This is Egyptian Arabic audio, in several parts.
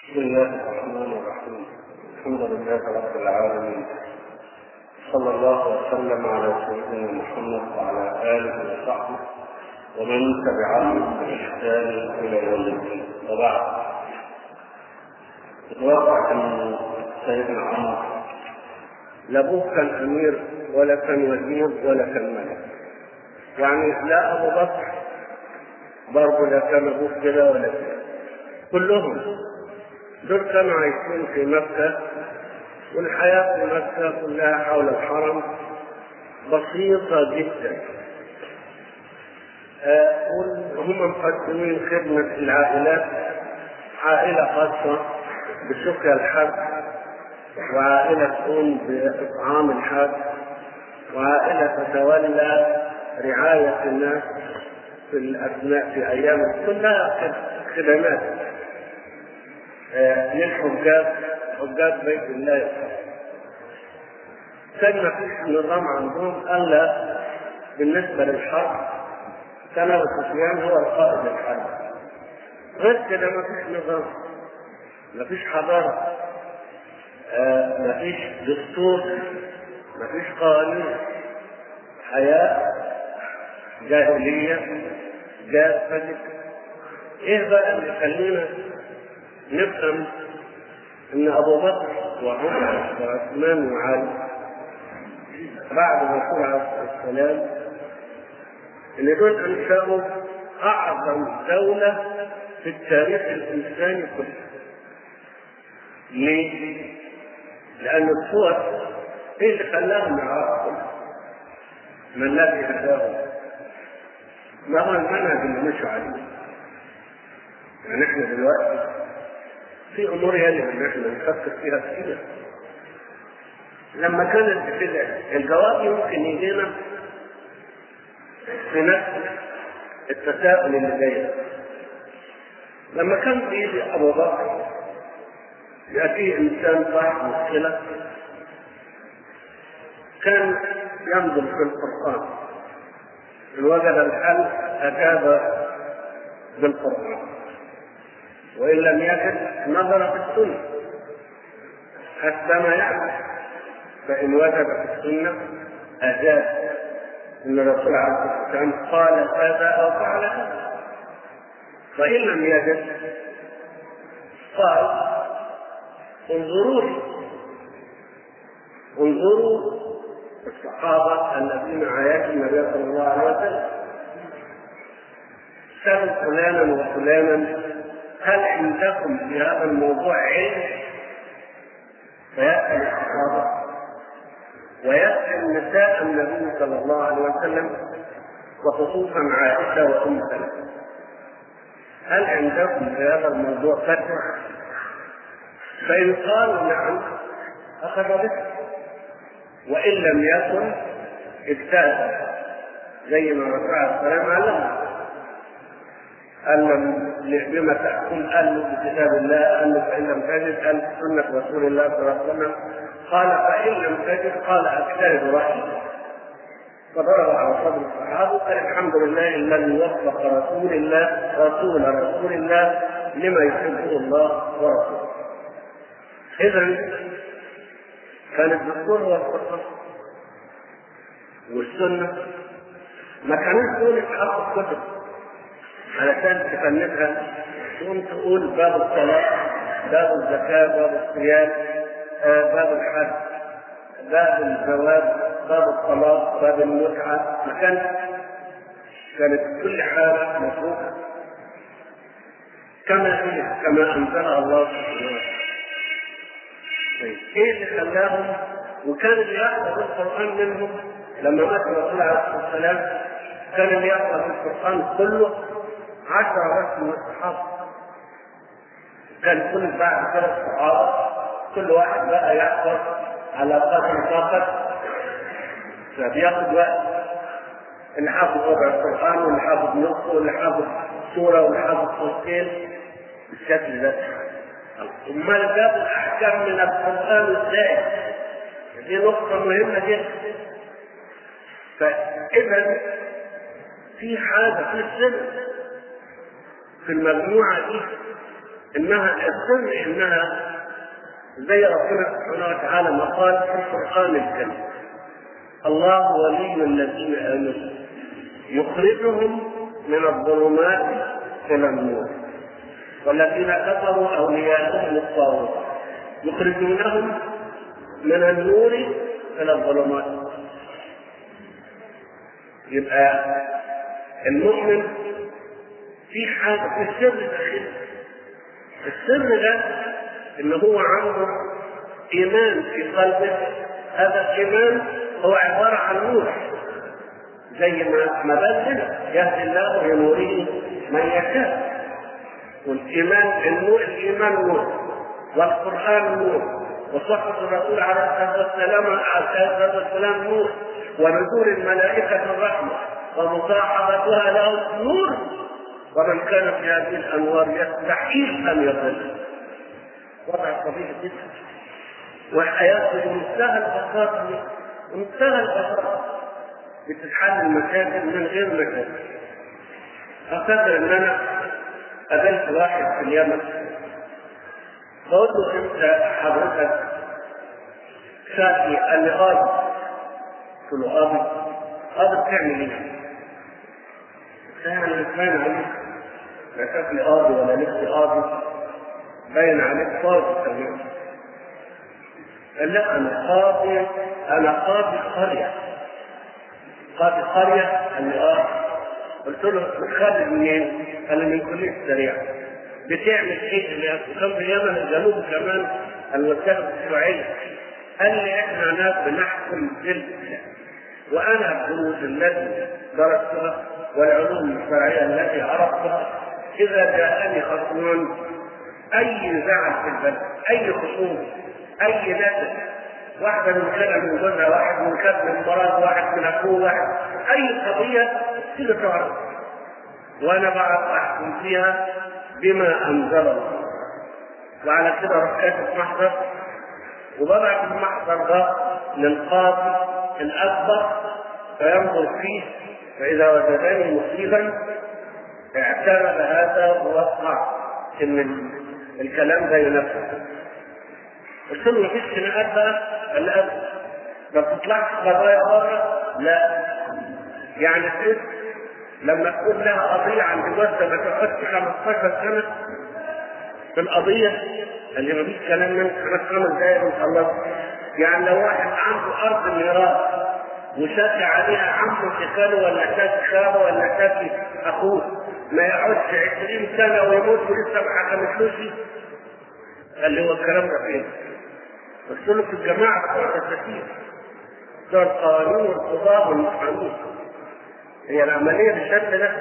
بسم الله الرحمن الرحيم الحمد لله رب العالمين صلى الله وسلم على سيدنا محمد وعلى اله وصحبه ومن تبعهم باحسان الى يوم الدين وبعد الواقع ان سيدنا عمر لا ابوه كان امير ولا كان وزير ولا كان ملك يعني لا ابو بكر برضه لا كان ابوه كده ولا كده كلهم دول كانوا عايشين في مكة والحياة في مكة كلها حول الحرم بسيطة جدا آه هم مقدمين خدمة العائلات عائلة خاصة بسقيا الحج وعائلة تقوم بإطعام الحج وعائلة تتولى رعاية الناس في الأثناء في أيام كلها خدمات للحجاج حجاج بيت الله كان ما فيش نظام عندهم الا بالنسبه للحرب كان ابو سفيان هو القائد الحرب غير كده ما فيش نظام ما فيش حضاره آه ما فيش دستور ما فيش قوانين حياه جاهليه جافه ايه بقى اللي يخلينا نفهم ان ابو بكر وعمر وعثمان وعلي بعد الرسول عليه الصلاه والسلام ان دول انشأوا اعظم دوله في التاريخ الانساني كله. ليه؟ لان الصور ايه اللي خلاهم يعرفوا ما الذي هداهم؟ ما هو المنهج اللي مشوا عليه؟ يعني احنا دلوقتي في امور يجب ان احنا نفكر فيها كتير لما كانت كده الجواب يمكن يجينا في نفس التساؤل اللي جاي لما كان بيجي ابو بكر ياتيه انسان صاحب مشكله كان ينظر في القران ان وجد الحل اجاب بالقران وإن لم يجد نظر في السنة حتى ما يعمل فإن وجد في السنة أجاب إن الرسول عليه الصلاة والسلام قال هذا أو فعل هذا فإن لم يجد قال انظروا لي انظروا الصحابة الذين عايشوا النبي صلى الله عليه وسلم سألوا فلانا وفلانا هل عندكم في هذا الموضوع علم؟ فيسأل الصحابة ويسأل نساء النبي صلى الله عليه وسلم وخصوصا عائشة وأم سلمة هل عندكم في هذا الموضوع فتوى؟ فإن قالوا نعم أخذ به وإن لم يكن اجتهد زي ما الرسول عليه السلام علمنا قال بما تحكم قال له بكتاب الله قال له فان لم تجد قال سنه رسول الله صلى الله عليه وسلم قال فان لم تجد قال اجتهد رايي فضرب على صدر الصحابه قال الحمد لله الذي وفق رسول الله رسول رسول الله لما يحبه الله ورسوله اذا كان الدستور هو القران والسنه ما كانوش دول يتحقق كتب علشان تفندها تقوم تقول باب الصلاة باب الزكاة باب الصيام آه باب الحج باب الزواج باب الطلاق باب المتعة ما كانت كانت كل حالة مفروضة كما هي كما أنزلها الله سبحانه وتعالى ايه اللي خلاهم وكان اللي يحفظ القرآن منهم لما مات الرسول عليه الصلاة والسلام كان اللي يحفظ القرآن كله عشرة بس من الصحابة كان كل بعد ثلاث صحابة كل واحد بقى يحفظ على قدر طاقة فبياخد وقت اللي حافظ ربع القرآن واللي حافظ نصه واللي حافظ سورة واللي حافظ سورتين بالشكل ده امال جابوا احكام من القرآن ازاي؟ دي نقطة مهمة جدا فإذا في حاجة في سر في المجموعة دي انها السر انها زي ربنا سبحانه وتعالى ما قال في القران الكريم الله ولي الذين امنوا يخرجهم من الظلمات الى النور والذين كفروا اولياءهم الطاغوت يخرجونهم من النور الى الظلمات يبقى المؤمن في حاجه في سر داخلي السر ده ان هو عنده ايمان في قلبه هذا الايمان هو عباره عن نور زي ما ما بدل يهدي الله بنوره من يشاء والايمان النور الايمان نور والقران نور وصحبة الرسول عليه الصلاة والسلام عليه الصلاة والسلام نور ونزول الملائكة الرحمة ومصاحبتها له نور ومن كان في هذه الأنوار يستحيل أن يضل وضع طبيعي جدا والحياة بمنتهى البساطة بمنتهى البساطة بتتحل المشاكل من غير مشاكل أفتكر إن أنا قابلت واحد في اليمن بقول له انت حضرتك شافي قال لي قاضي قلت له قاضي قاضي بتعمل ايه؟ يعني باين عليك لا شاف لي قاضي ولا لبس قاضي باين عليك قاضي تمام قال لا انا قاضي انا قاضي قريه قاضي قريه قال لي اه قلت له بتخرج منين؟ قال لي من كليه الشريعه بتعمل ايه وكان في اليمن الجنوب كمان الوكاله الشيوعيه قال لي احنا ناس بنحكم بالاسلام وانا الدروس التي درستها والعلوم الشرعيه التي عرفتها اذا جاءني خصم اي زعل في البلد اي خصوم اي نسل واحده من كذا من جوزها واحد من كذا من مرض واحد من اخوه واحد اي قضيه كده تعرف وانا بعرف احكم فيها بما انزل الله وعلى كده اروح كاتب محضر وببعت المحضر ده للقاضي الاكبر فينظر فيه فاذا وجدني مصيبا اعتمد هذا ووقع ان الكلام ده ينفذ قلت له مفيش خناقات بقى قال لي ابدا ما بتطلعش قضايا بره لا يعني الست لما تكون لها قضية عند جوزها ما تقعدش 15 سنة في القضية قال لي مفيش كلام من خمس خمس دقايق ونخلص يعني لو واحد عنده أرض ميراث وشاكي عليها عمه في خاله ولا شاكي خاله ولا شاكي أخوه ما يقعدش 20 سنة ويموت ولسه ما حكمتلوش قال لي هو الكلام ده فين؟ قلت له في الجماعة بتوع التساتير بتوع القوانين والقضاء والمحامين هي العملية بالشكل ده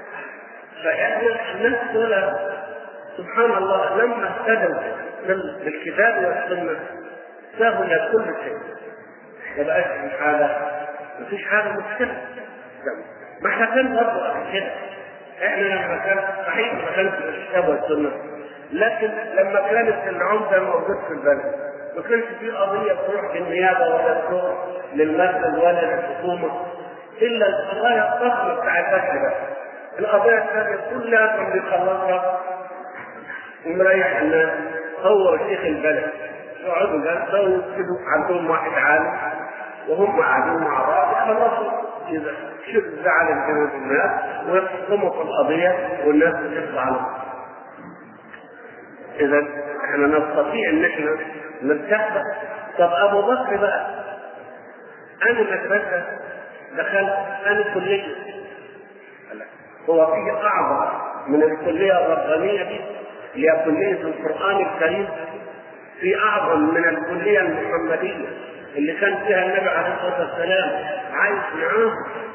فإحنا الناس دول سبحان الله لما اهتدوا بالكتاب والسنة سهل كل شيء ما بقاش في حاجة ما فيش حاجة مشكلة ما احنا كان برضه قبل كده احنا لما كان صحيح ما كانش في الكتاب والسنة لكن لما كانت العمدة موجود في البلد ما كانش في قضية تروح للنيابة ولا تروح للمركز ولا للحكومة الا القضايا الضخمه بتاع القتل بس القضايا الثانيه كلها كان بيخلصها ومريح الناس هو شيخ البلد يقعدوا جلسه ويكتبوا عندهم واحد عالم وهم قاعدين مع بعض يخلصوا اذا شوف زعل الجنود الناس ويحكموا في القضيه والناس بتطلع لهم اذا احنا نستطيع ان احنا نستقبل طب ابو بكر بقى انا مدرسه دخلت انا كليه هو في اعظم من الكليه الربانيه دي اللي هي كليه القران الكريم في اعظم من الكليه المحمديه اللي كان فيها النبي عليه الصلاه والسلام عايش معاه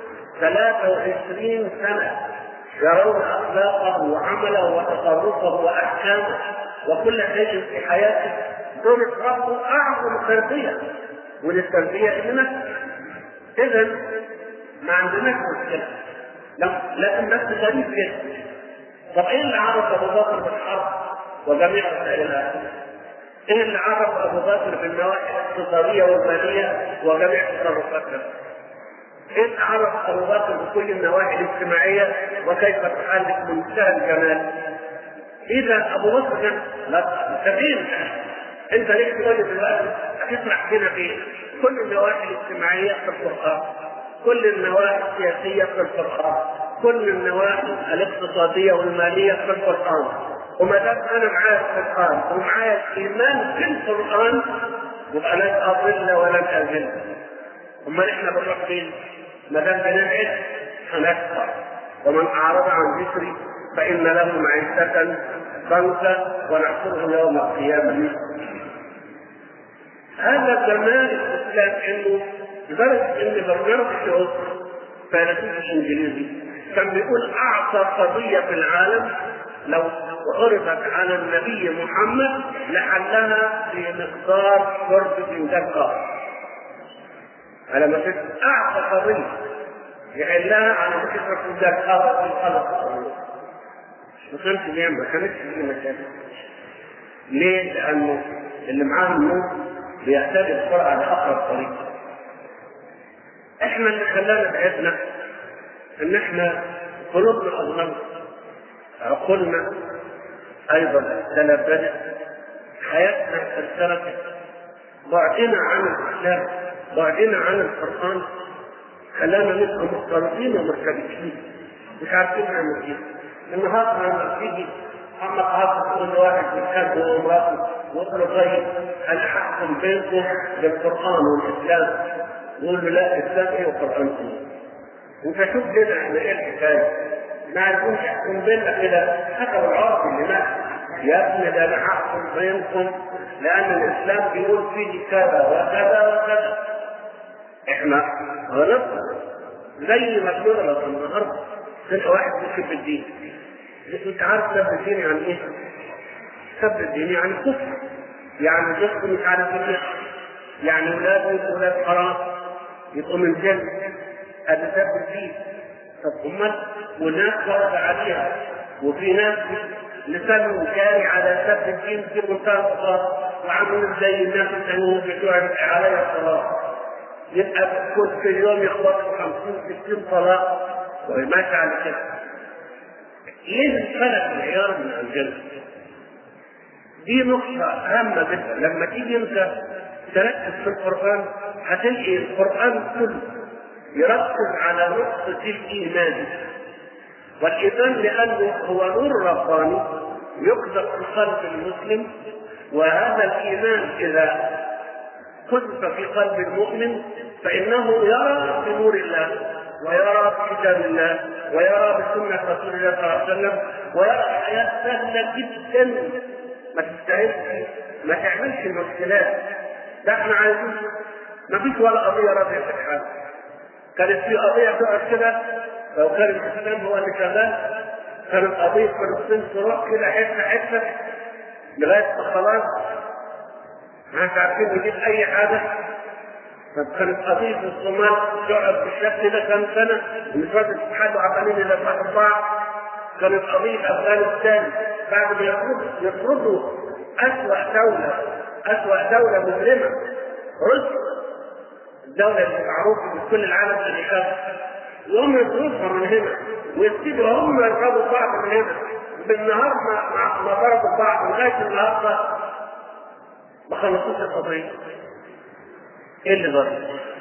23 سنه يرون اخلاقه وعمله وتصرفه واحكامه وكل شيء في حياته دول اتربوا اعظم تربيه وللتربيه اننا اذا ما عندناش مشكله لكن بس غريب جدا طب ايه اللي عرف ابو بكر بالحرب وجميع وسائلها؟ ايه اللي عرف ابو بكر بالنواحي الاقتصاديه والماليه وجميع تصرفاتها؟ ايه اللي عرف ابو بكر بكل النواحي الاجتماعيه وكيف تحل بمنتهى الجمال؟ اذا ابو بكر كان لا سفين انت ليش تقول دلوقتي هتسمع فينا فين؟ كل النواحي الاجتماعيه في القران كل النواحي السياسيه في القران كل النواحي الاقتصاديه والماليه في القران وما دام انا معايا القران ومعايا الايمان في القران يبقى لن اضل ولن اذل امال احنا بنروح فين؟ ما دام بنبعد هنكفر ومن اعرض عن ذكري فان له معيشه ضنكا ونحشره يوم القيامه هذا جمال الاسلام انه لدرجه ان برنامج شو فيلسوف انجليزي كان بيقول اعصر قضيه في العالم لو عرضت على النبي محمد لحلها في مقدار شرب فنجان قهوه على ما تشرب اعصر قضيه يحلها على ما تشرب فنجان قهوه في الخلق ما كانش ليه ما كانتش في مشاكل ليه؟ لانه اللي معاه النور بيحتاج السرعه لاقرب طريق احنا اللي خلانا بعدنا ان احنا قلوبنا اظلمت عقولنا ايضا تلبدت حياتنا اتركت بعدنا عن الاسلام بعدنا عن القران خلانا نبقى مختلطين ومرتبكين مش عارفين نعمل ايه النهارده لما تيجي اما قعدت كل واحد بالكلب ومراته وقال له طيب انا احكم بينكم بالقران والاسلام يقول له لا الاسلام ايه والقران ايه انت شوف كده احنا ايه الحكايه ما عرفوش يحكم بيننا كده حتى العرف اللي مات يا ابني ده انا هحكم بينكم لان الاسلام بيقول فيه كذا وكذا وكذا احنا غلطنا زي ما بنغلط النهارده تلقى واحد بيسب الدين انت عارف سب الدين يعني ايه؟ سب الدين يعني كفر يعني تدخل مش عارف ايه يعني ولاده يبقوا ولاد حرام يبقوا من جنة هذا سب الدين طب امال والناس فرض عليها وفي ناس لسانهم جاري على سب الدين في منتهى الخطر وعاملين زي الناس التانيين بتوع عليها الصلاه يبقى كل يوم يخبطوا 50 60 طلاق وماشي على كده ليه الفلك العيار من الجنة؟ دي نقطة هامة جدا لما تيجي انت تركز في القرآن هتلاقي القرآن كله يركز على نقطة الإيمان والإيمان لأنه هو نور رباني يقذف في قلب المسلم وهذا الإيمان إذا قذف في قلب المؤمن فإنه يرى بنور الله ويرى بكتاب الله ويرى بسنة رسول الله صلى الله عليه وسلم ويرى حياة سهلة جدا ما تستاهلش ما تعملش مشكلات ده احنا عايزين ما فيش ولا قضية راضية تتحل كانت في قضية تقعد كده لو كان الإسلام هو اللي شغال كانت قضية فلسطين تروح كده حتة حتة لغاية ما خلاص ما عارفين نجيب أي حاجة طب كانت قضية الصومال تقعد بالشكل ده كم سنة مش راضي تتحدوا عمالين إلى بعض بعض كانت قضية أفغانستان بعد ما يفرضوا يفرضوا أسوأ دولة أسوأ دولة مظلمة روسيا الدولة اللي معروفة في كل العالم بالإشارة وهم يصرفها من هنا ويبتدوا هم يضربوا بعض من هنا بالنهار ما ما ضربوا بعض لغاية النهارده ما خلصوش القضية ايه اللي ضرب؟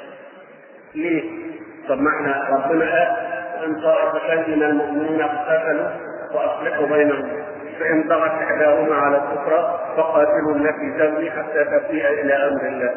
ليه؟ طب ما احنا ربنا قال وان طائفتان من المؤمنين اقتتلوا واصلحوا بينهم فان بغت احداهما على الاخرى فقاتلوا التي تبغي حتى تفيء الى امر الله.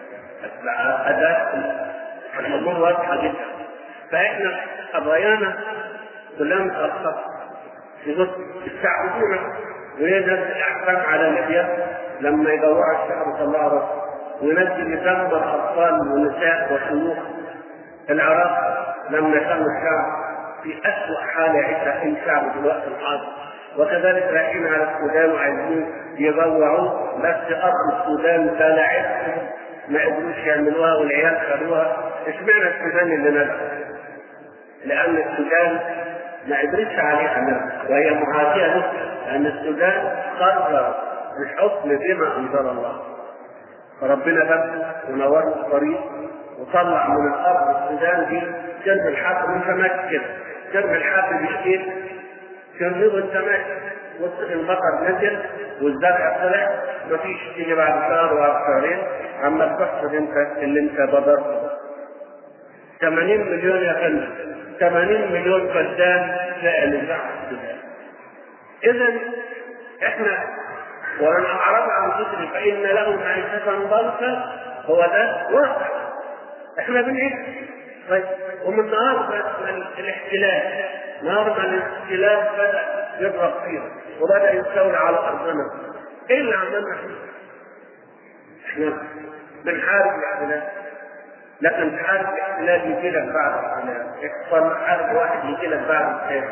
اداء الامور واضحه جدا. فاحنا قضايانا كلها متاخره. يستعبدون وينزل الاحكام على ليبيا لما يدوروا الشعب طلعوا راسه وينزل يدمر اطفال ونساء وشيوخ العراق لما كان الشعب في اسوء حال يعيشها اي شعب في الوقت الحاضر وكذلك رايحين على السودان وعايزين يضوعوا بس ارض السودان بلعتهم ما قدروش يعملوها والعيال خدوها اشمعنى السودان اللي نزل؟ لان السودان ما قدرتش عليها نفسها وهي معاديه له لان السودان قرر الحكم بما انزل الله فربنا بس ونور له الطريق وطلع من الارض السودان دي كلب الحاكم انت ماشي كده كلب الحاكم بايديك كلبه انت ماشي المطر نزل والزرع طلع مفيش تيجي بعد شهر وبعد شهرين عمال تحصد انت اللي انت بذرته 80 مليون يا فندم 80 مليون فدان سائل الزرع اذا احنا ومن اعرض عن ذكري فان له معيشه ضنكا هو ده واقع احنا بنعيش طيب ومن نهار الاحتلال نهار ما الاحتلال بدا يضرب فينا وبدا يستولي على ارضنا ايه اللي عملنا احنا؟ احنا بنحارب الاحتلال لكن تحارب الاحتلال يجي لك بعد الاحتلال يحصل حارب واحد يجي لك بعد الثاني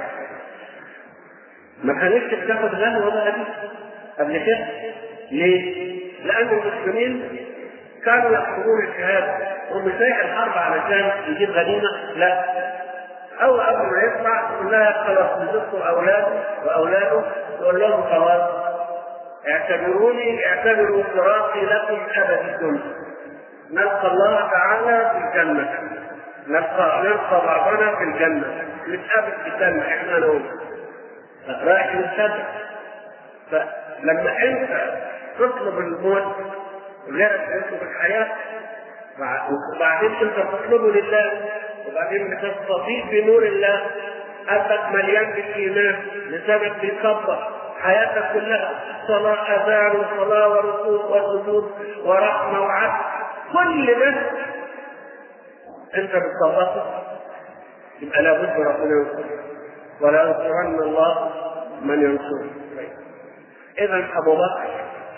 ما كانتش بتاخد غنوه بقى دي قبل كده ليه؟ لأن المسلمين كانوا يحفظون الشهادة ومش رايح الحرب علشان يجيب غنيمة لا أو قبل ما يطلع يقول لها خلاص نزلتوا أولاده وأولاده يقول لهم خلاص اعتبروني اعتبروا فراقي لكم أبدكم نلقى الله تعالى في الجنة نلقى نلقى بعضنا في الجنة نتقابل في الجنة احنا نقول رايح نتشبع فلما انت تطلب الموت غيرك يطلب الحياة وبعدين انت تطلبه لله وبعدين بتستضيف بنور الله قلبك مليان بالايمان لسانك بيصبر حياتك كلها صلاة أذان وصلاة وركوع وسجود ورحمة وعدل كل ده أنت بتصرفه يبقى لابد ربنا ينصرك ولا ينصرن الله من ينصره إذا أبو بكر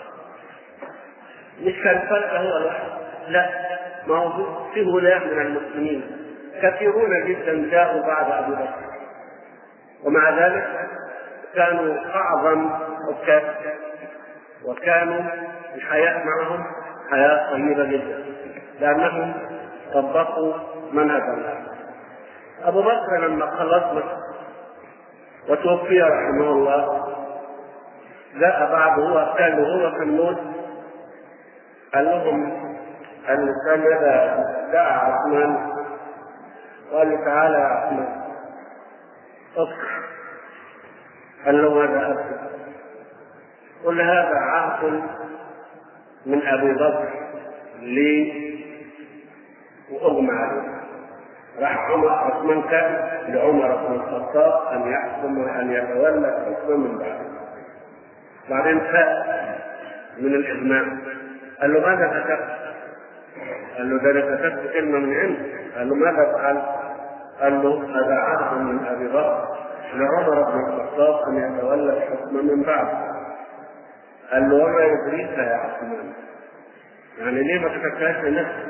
مش كان فرق هو الواحد لا موجود في ولاة من المسلمين كثيرون جدا جاءوا بعد أبي بكر ومع ذلك كانوا أعظم حكام وكانوا الحياة معهم حياة طيبة جدا لأنهم طبقوا منهج الله أبو بكر لما خلص مصر وتوفي رحمه الله جاء بعد هو كان هو في الموت قال لهم الإنسان إذا دعا عثمان قال له تعالى يا عثمان اصبر قال له ماذا أصبر قل هذا عهد من أبي بكر لي وأغمى عليه راح عمر عثمان كان لعمر بن الخطاب أن يحكم وأن يتولى الحكم من بعده بعدين فاق من الإغماء قال له ماذا كتبت؟ قال له ده انا كتبت كلمه من عندي قال له ماذا فعلت؟ قال له هذا عهد من ابي بكر لعمر بن الخطاب ان يتولى الحكم من بعده قال له وما يدريك يا عثمان يعني ليه ما كتبتهاش لنفسك؟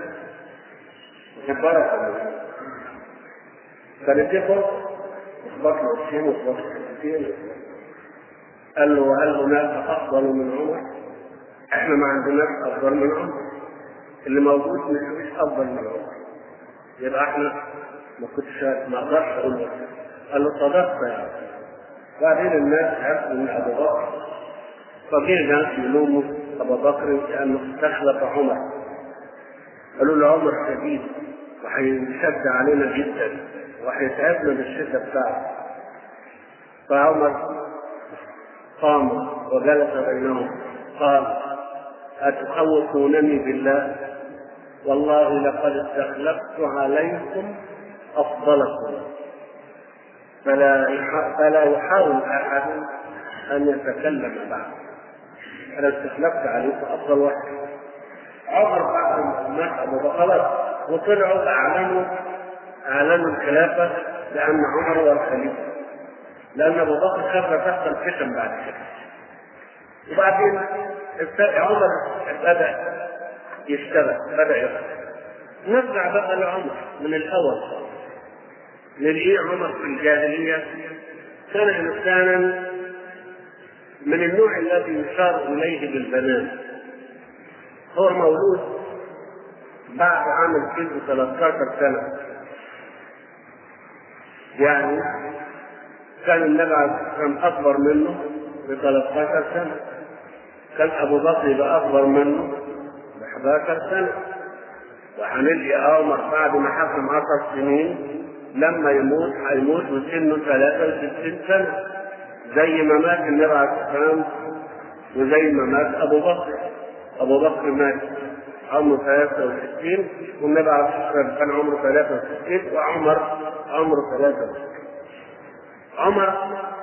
كبرت كانت دي فرصه اخبط له الشين واخبط له الكتير قال له وهل هناك افضل من عمر؟ احنا ما عندناش افضل من عمر اللي موجود مش افضل من عمر يبقى احنا ما كنتش ما اقدرش اقول لك قال له صدقت يا عم بعدين الناس عرفوا ان ابو بكر فجه ناس يلوموا ابو بكر لانه استخلف عمر قالوا له عمر شديد وهيشد علينا جدا وهيتعبنا بالشده بتاعته فعمر قام وجلس بينهم قال أتخوفونني بالله والله لقد استخلفت عليكم أفضلكم فلا فلا يحاول أحد أن يتكلم بعد أنا استخلفت عليكم أفضل واحد عمر بعد ما أبو خلاص وطلعوا أعلنوا أعلنوا الخلافة لأن عمر هو الخليفة لأن أبو بكر خاف تحصل فتن بعد كده وبعدين عمر بدا يشتغل بدا يشتغل نرجع بقى لعمر من الاول نلاقيه عمر في الجاهليه كان انسانا من النوع الذي يشار اليه بالبنان هو مولود بعد عام الفيل 13 سنه يعني كان النبي كان اكبر منه ب 13 سنه كان ابو بكر يبقى اكبر منه ب 11 سنه وهنلقي عمر بعد ما حكم 10 سنين لما يموت هيموت وسنه 63 سنه زي ما مات النبي عليه السلام وزي ما مات ابو بكر ابو بكر مات عمره 63 والنبي عليه الصلاه والسلام كان عمره 63 وعمر عمره 63 عمر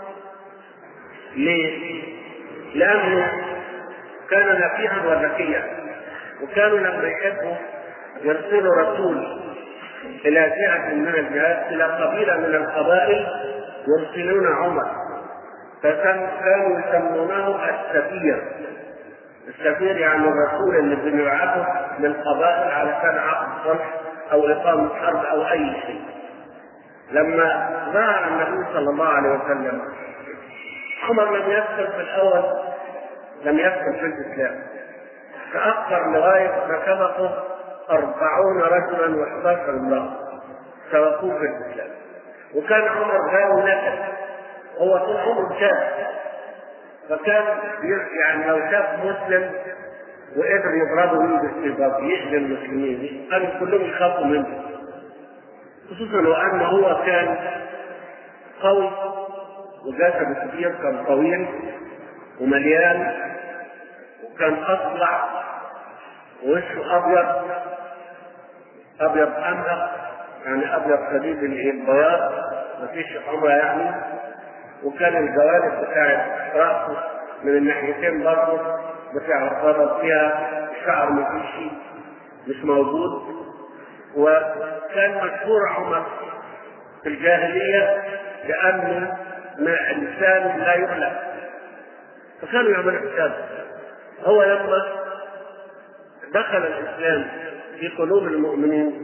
ليه؟ لأنه كان نبيها وذكيا وكانوا لما يحبوا يرسلوا رسول إلى جهة من الجهات إلى قبيلة من القبائل يرسلون عمر فكانوا يسمونه السفير السفير يعني الرسول اللي بنبعثه للقبائل علشان عقد صلح او اقامه حرب او اي شيء. لما ظهر النبي صلى الله عليه وسلم عمر لم يدخل في الاول لم يدخل في الاسلام تاخر لغايه ما سبقه أربعون رجلا و11 امرأة سبقوه في الإسلام وكان عمر غاوي نكد هو طول عمره شاب فكان يعني لو شاف مسلم وقدر يضربه من باستباب يأذي المسلمين كانوا كلهم يخافوا منه خصوصا وأن هو كان قوي وجسده كبير كان طويل ومليان وكان أصلع ووشه أبيض أبيض أمهق يعني أبيض شديد البياض مفيش حمرة يعني وكان الجوانب بتاعت راسه من الناحيتين برضه بتاع الربط فيها الشعر مفيش مش موجود وكان مشهور عمر في الجاهلية لأنه إنسان لا يغلب فكانوا يعملوا حساب هو لما دخل الإسلام في قلوب المؤمنين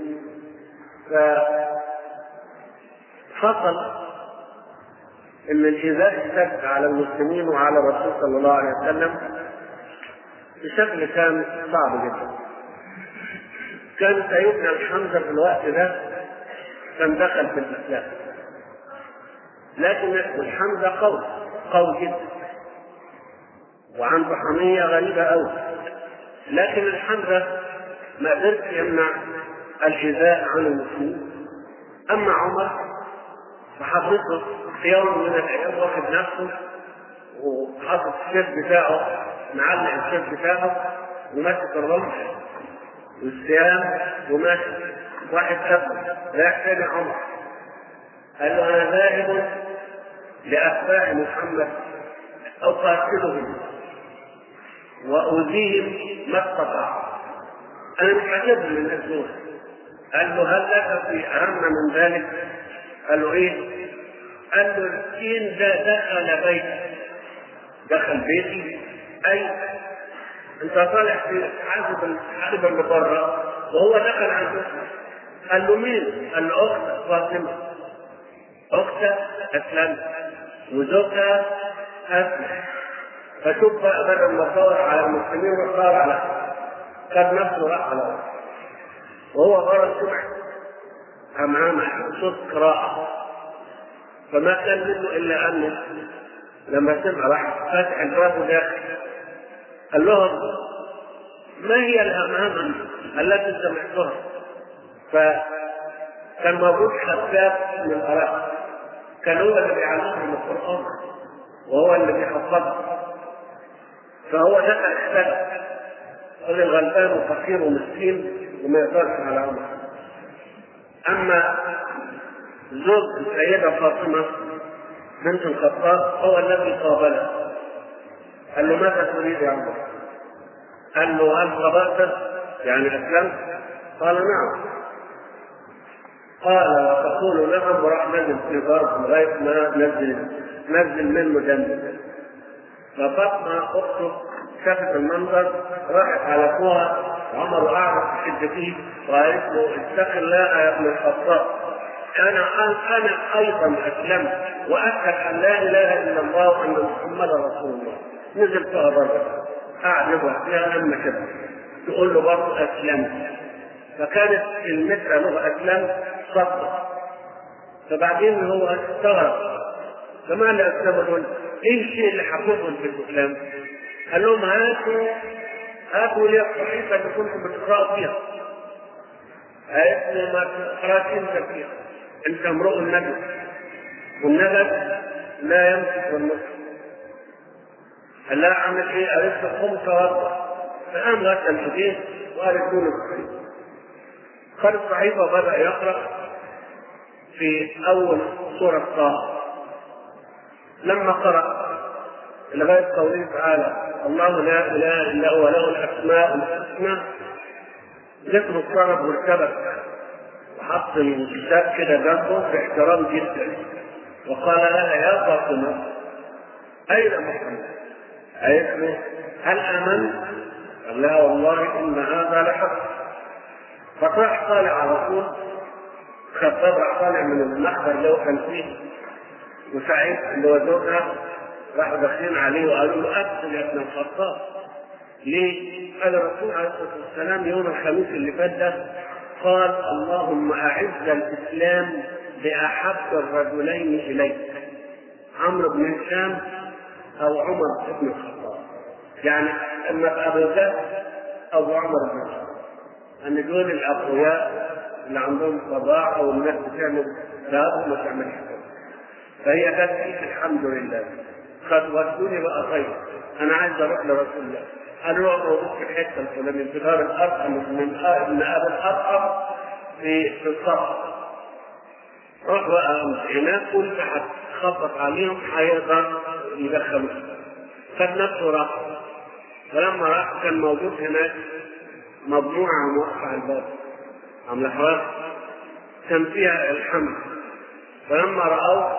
فحصل ان الايذاء اشتد على المسلمين وعلى الرسول صلى الله عليه وسلم بشكل كان صعب جدا. كان سيدنا الحمزه في الوقت ده كان دخل في الاسلام. لكن الحمزه قوي قوي جدا. وعنده حميه غريبه قوي. لكن الحمزه ما قدرش يمنع الايذاء عن المسلمين. اما عمر فحضرته في يوم من الايام واخد نفسه وحاطط الشيف بتاعه معلق الشيف بتاعه وماسك الرمح والسهام وماشي واحد شاب رايح تاني عمر قال له انا ذاهب لاتباع محمد اقاتلهم واؤذيهم ما استطعت انا مش عاجبني الناس دول قال له هل لك في اهم من ذلك؟ قال له ايه؟ قال له الدين ده دخل بيتي دخل بيتي اي انت طالع في حاسب الحاسب اللي بره وهو دخل على المسلم قال له مين؟ قال له اختك فاطمه اختك اسلمت وزوجها اسلم فشوف بقى بدل ما صار على المسلمين وصار على خد نفسه راح على وهو بره سمع أمام صوت قراءة فما كان منه إلا أنه لما سمع راح فاتح الباب وداخل قال لهم ما هي الأمام التي سمعتها؟ فكان موجود خفاف من العراق كان هو اللي بيعلمهم القرآن وهو اللي بيحفظهم فهو دخل اختلف قال الغلبان وفقير ومسكين وما يقدرش على عمره اما زوج السيدة فاطمة بنت الخطاب هو الذي قابله قال له ماذا تريد يا عمر؟ قال له هل قبلت يعني اسلمت؟ قال نعم قال وتقول نعم وراح نزل في ضرب لغايه ما نزل نزل منه دم ففاطمه اخته شافت المنظر راحت على اخوها عمر قاعد في شدته وقالت له اتق الله يا ابن الخطاب انا انا ايضا اسلمت واشهد ان لا اله الا الله وان محمدا رسول الله نزل فيها بره قاعد يبغى فيها لما كده تقول له برضه اسلمت فكانت كلمتها له اسلمت صدق فبعدين هو استغرب فما اللي اسلموا دول؟ ايه الشيء اللي حببهم في الاسلام؟ قال لهم هاتوا هاتوا لي الصحيفه اللي كنتم بتقراوا فيها قالت له ما تقراش انت فيها انت امرؤ النجم والنجم لا يمسك والنصر قال لها اعمل ايه؟ قالت له قم توضا فقام غسل ايديه وقال ادوني الصحيفه خد الصحيفه وبدا يقرا في اول سوره طه لما قرأ لغاية قوله تعالى الله لا إله إلا هو له الأسماء الحسنى جسمه اضطرب وارتبك وحط الكتاب كده جنبه باحترام جدا وقال لها يا فاطمة أين محمد؟ قالت له هل آمنت؟ قال لها والله إن هذا لحق فراح طالع على طول خطاب راح طالع من المحضر اللي هو كان فيه وسعيد اللي هو زوجها راحوا داخلين عليه وقالوا له اقتل يا ابن الخطاب ليه؟ قال الرسول عليه الصلاه والسلام يوم الخميس اللي فات ده قال اللهم اعز الاسلام باحب الرجلين اليك عمرو بن هشام او عمر بن الخطاب يعني اما ابو جهل او عمر بن الخطاب ان دول الاقوياء اللي عندهم صداع او الناس بتعمل ذهب وما تعملش فهي كانت فيه الحمد لله قد ودوني بقى خير انا عايز اروح لرسول الله قالوا له موجود في الحته الفلانيه في دار الارقم من ابن ابي الارقم في في الصف روح بقى هناك قلت هتخبط عليهم هيقدر يدخلوه خد نفسه راح فلما راح كان موجود هناك مجموعه موقع الباب عامله حوالي كان فيها الحمد فلما رأوه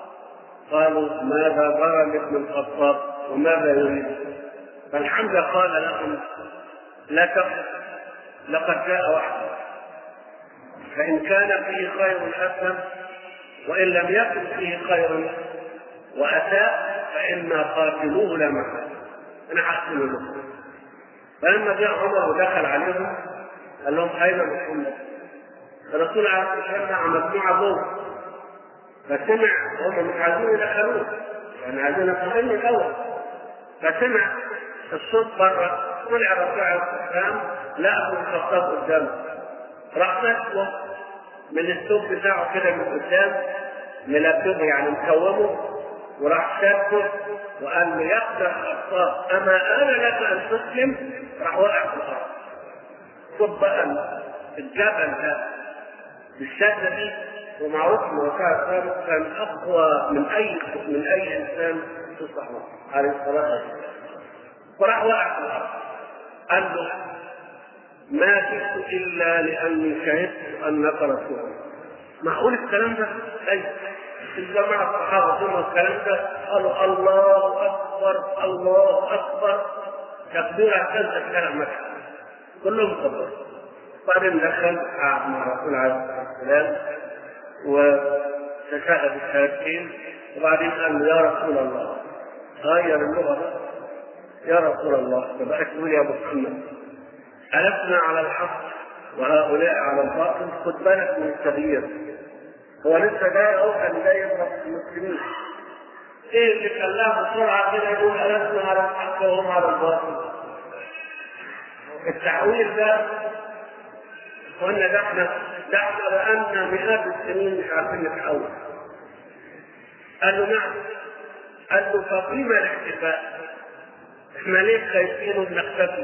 قالوا ماذا ضرب ابن الخطاب وماذا يريد فالحمد قال لهم لا تقف لقد جاء وحده فإن كان فيه خير أسلم وإن لم يكن فيه خير وأساء فإنا قاتلوه لا محل أنا حقتل له فلما جاء عمر ودخل عليهم قال لهم أين محمد؟ الرسول عليه الصلاة والسلام مع مجموعة جوه فسمع هم مش عايزين يدخلوه يعني عايزين يطمئنوا الاول فسمع الصوت بره طلع الرسول عليه الصلاه والسلام لقى ابن الخطاب قدامه راح ماسكه من الثوب بتاعه كده من قدام ملببه يعني مكومه وراح شده وقال له يا ابن الخطاب اما انا لك ان تسلم راح وقع في الارض خد بقى الجبل ده بالشده دي ومعروف ان وقع الثالث كان اقوى من اي من اي انسان في الصحراء عليه الصلاه والسلام وراح وقع في الارض قال له ما جئت الا لاني شهدت انك رسول الله معقول الكلام ده؟ اي الجماعه الصحابه ثم الكلام ده قالوا الله اكبر الله اكبر تكبير كذا الكلام كلهم كبروا بعدين دخل قعد مع الرسول عليه الصلاه والسلام وتشهد الشهادتين وبعدين قال له يا رسول الله غير اللغه بقى يا رسول الله فبقى تقول يا محمد ألسنا على الحق وهؤلاء على الباطل خد بالك من التغيير هو لسه جاي اهو كان جاي يضرب المسلمين ايه اللي خلاه بسرعه كده يقول ألسنا على الحق وهم على الباطل التحويل ده قلنا ده احنا ده احنا بقالنا مئات السنين مش عارفين نتحول قال له نعم قال له فقيمة الاحتفاء احنا ليه خايفين وبنختفي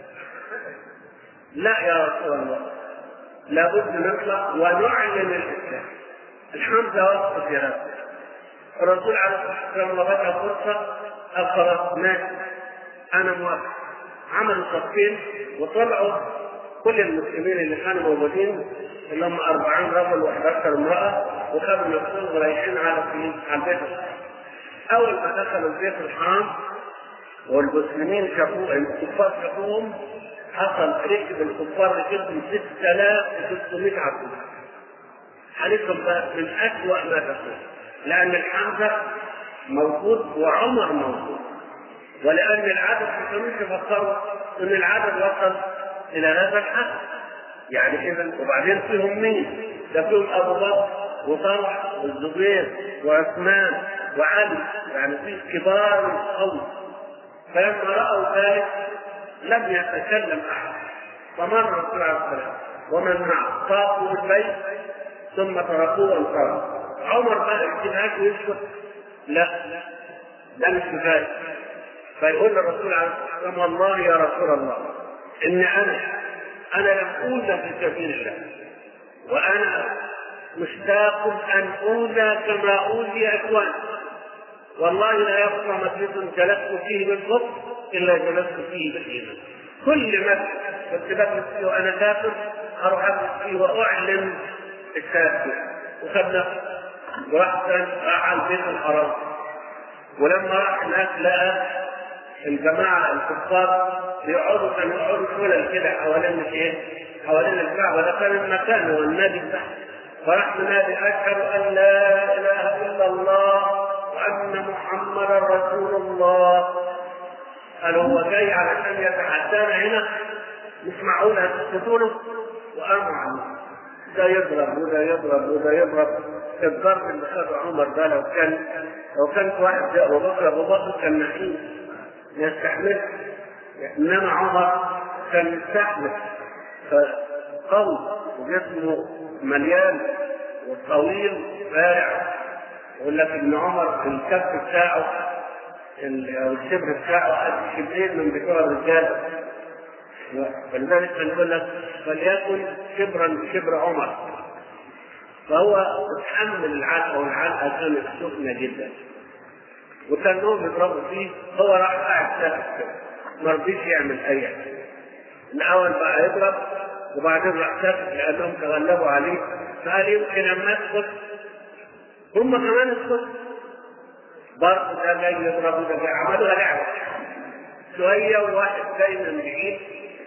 لا يا رسول الله لابد نطلع ونعلن الاسلام الحمد وقف في هذا الرسول عليه الصلاه والسلام لما بدا فرصه قال خلاص ماشي انا موافق عملوا صفين وطلعوا كل المسلمين اللي كانوا موجودين اللي هم 40 رجل و11 امراه وخدوا نفسهم رايحين على فين؟ على البيت اول ما دخلوا البيت الحرام والمسلمين شافوه الكفار شافوهم حصل ركب الكفار ركبهم 6600 عبد حالتهم بقى من أسوأ ما تكون لأن الحمزة موجود وعمر موجود ولأن العدد ما كانوش يفكروا إن العدد وصل إلى هذا الحد يعني إذا وبعدين فيهم مين؟ ده فيهم أبو بكر وطلحة والزبير وعثمان وعلي يعني في كبار القوم فلما رأوا ذلك لم يتكلم أحد فمر الرسول عليه السلام ومن معه طافوا البيت ثم تركوه وانصرفوا عمر بقى اجتهاد ويسكت لا ده مش كفايه فيقول للرسول عليه الصلاه والسلام والله يا رسول الله ان انا انا لم اوذى في سبيل الله وانا مشتاق ان اوذى كما اوذي اخواني والله لا يبقى مجلس جلست فيه بالكفر الا جلست فيه بالايمان كل ما كنت بجلس فيه وانا كافر اروح اجلس فيه واعلن الكافر وخدنا ورحت راح على البيت الحرام ولما راح هناك لقى الجماعه الكفار يقعدوا كانوا يقعدوا شلل كده حوالين ايه؟ حوالين الكعبه ده كان المكان والنادي بتاعه فراح منادي اشهد ان لا اله الا الله وان محمدا رسول الله قال هو جاي علشان يتحدانا هنا مش معقول هتسكتوا له وقاموا عنه ده يضرب وده يضرب وده يضرب الضرب اللي خده عمر ده لو كان لو كان واحد زي ابو بكر ابو بكر كان نحيف يستحمل انما عمر كان يستحمل فقوي وجسمه مليان وطويل بارع يقول لك ابن عمر الكف بتاعه او الشبر بتاعه قد شبرين من بتوع الرجال فلذلك نقول لك فليكن شبرا شبر عمر فهو تحمل العلقه والعلقه كانت سخنه جدا وكان لهم يضربوا فيه هو راح قاعد ساكت كده ما رضيش يعمل اي حاجه الاول بقى يضرب وبعدين راح ساكت لانهم تغلبوا عليه فقال يمكن اما اسكت هم كمان اسكت برضه ده جاي يضرب وده جاي عملوها لعبه شويه وواحد جاي من بعيد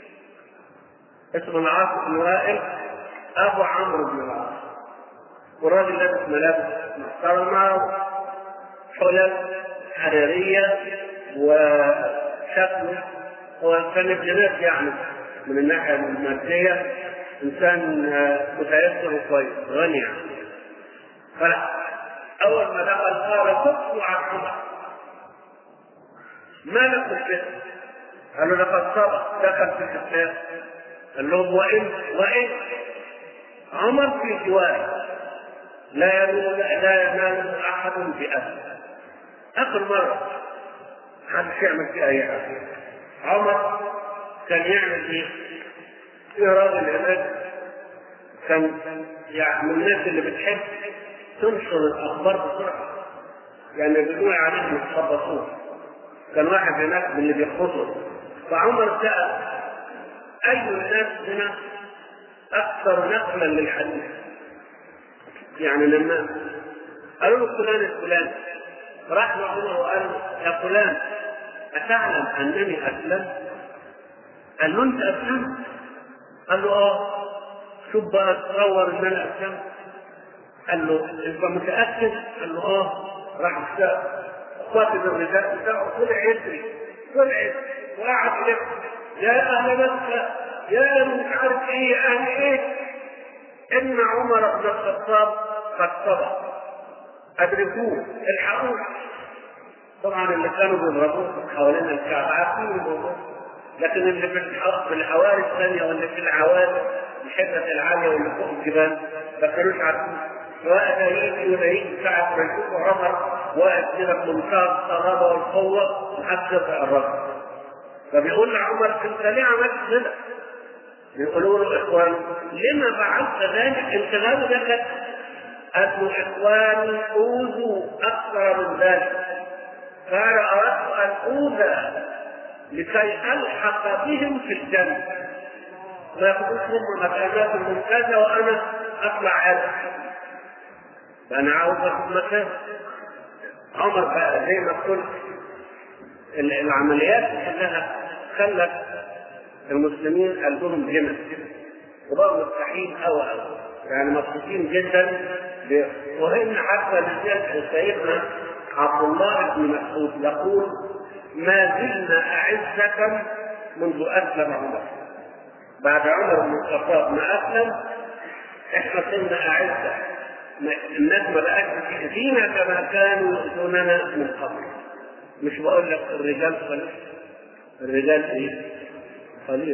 اسمه العاص بن وائل ابو عمرو بن العاص والراجل لابس ملابس محترمه حلل حريريه وشكله هو كان ابن ناس يعني من الناحيه الماديه انسان متيسر وكويس غني يعني فلا اول ما دخل قال كفوا عن عمر ما لكم كده قالوا لقد سبق دخل في الاسلام قال لهم وان وان عمر في جواره لا ينال لا ينال احد بأهل اخر مره محدش يعمل في اي حاجه عمر كان يعمل ايه؟ في راجل هناك كان يعني من الناس اللي بتحب تنشر الاخبار بسرعه يعني بيقولوا عليهم يتخبطون كان واحد هناك من اللي بيخبطوا فعمر سال اي الناس هنا اكثر نقلا للحديث يعني لما قالوا له فلان الفلاني راح لعمر وقال له يا فلان أتعلم أنني أسلمت؟ قال له أنت أسلمت؟ قال له آه شوف بقى تصور إن أنا أسلمت قال له أنت متأكد؟ قال له آه راح خاطب الرداء بتاعه طلع يجري طلع يجري وقعد يلف يا أهل مكة يا مش عارف إيه يا أهل إيه إن عمر بن الخطاب قد صدق أدركوه الحقوه طبعا اللي كانوا بيضربوه حوالين الكعبة عارفين الموضوع لكن اللي في الحواري الثانية واللي في العوالي الحتة العالية واللي فوق الجبال ما كانوش عارفين وقت يجي ولا يجي ساعة ما يشوفوا عمر واقف كده بمنتهى الصلابة والقوة محدش يطلع الرجل فبيقول لعمر انت ليه عملت كده؟ يقولوا له اخوان لما فعلت ذلك؟ انت لا لك أن إخواني أوذوا أكثر من ذلك فأنا أردت أن أوذى لكي ألحق بهم في الجنة ما ياخذوش هم مكانات ممتازة وأنا أطلع على فأنا عاوز آخذ مكان عمر بقى زي ما قلت العمليات كلها خلت المسلمين قلبهم جمل وبقوا مستحيل أو أو يعني مبسوطين جدا وإن حتى بالذات سيدنا عبد الله بن مسعود يقول ما زلنا أعزة منذ أسلم عمر بعد عمر بن الخطاب ما أسلم إحنا صرنا أعزة الناس ما بقاش فينا كما كانوا يؤذوننا من قبل مش بقول لك الرجال قليل الرجال ايه؟ قليل